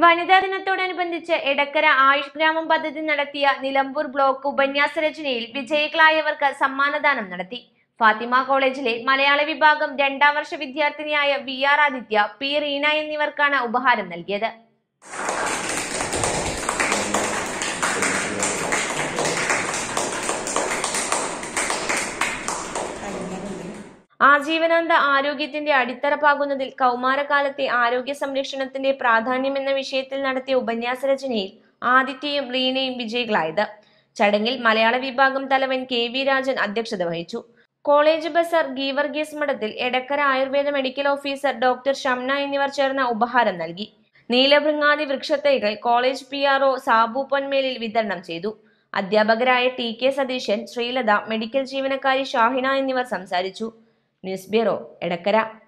വനിതാ ദിനത്തോടനുബന്ധിച്ച് എടക്കര ആയുഷ് ഗ്രാമം പദ്ധതി നടത്തിയ നിലമ്പൂർ ബ്ലോക്ക് ഉപന്യാസ രചനയിൽ വിജയികളായവർക്ക് സമ്മാനദാനം നടത്തി ഫാത്തിമ കോളേജിലെ മലയാള വിഭാഗം രണ്ടാം വർഷ വിദ്യാർത്ഥിനിയായ V R Aditya P Reena എന്നിവർക്കാണ് ഉപഹാരം നൽകിയത് ആജീവനാന്ത ആരോഗ്യത്തിന്റെ അടിത്തറ പാകുന്നതിൽ കൗമാരകാലത്തെ ആരോഗ്യ സംരക്ഷണത്തിന്റെ പ്രാധാന്യം എന്ന വിഷയത്തിൽ നടത്തിയ ഉപന്യാസ രചനയിൽ ആദിത്യയും റീനയും വിജയികളായത് ചടങ്ങിൽ മലയാള വിഭാഗം തലവൻ കെ വി രാജൻ അധ്യക്ഷത വഹിച്ചു college Bazaar Geevarghese Madathil Edakkara Ayurveda medical officer doctor Shamna എന്നിവർ ചേർന്ന ഉപഹാരം നൽകി നീലഭൃങ്ങാതി വൃക്ഷത്തൈകൾ college P R O Sabu Ponmelil വിതരണം ചെയ്തു അധ്യാപകരായ T K Satheesan Sreelatha medical ജീവനക്കാരി ഷാഹിന എന്നിവർ സംസാരിച്ചു ന്യൂസ് ബ്യൂറോ എടക്കര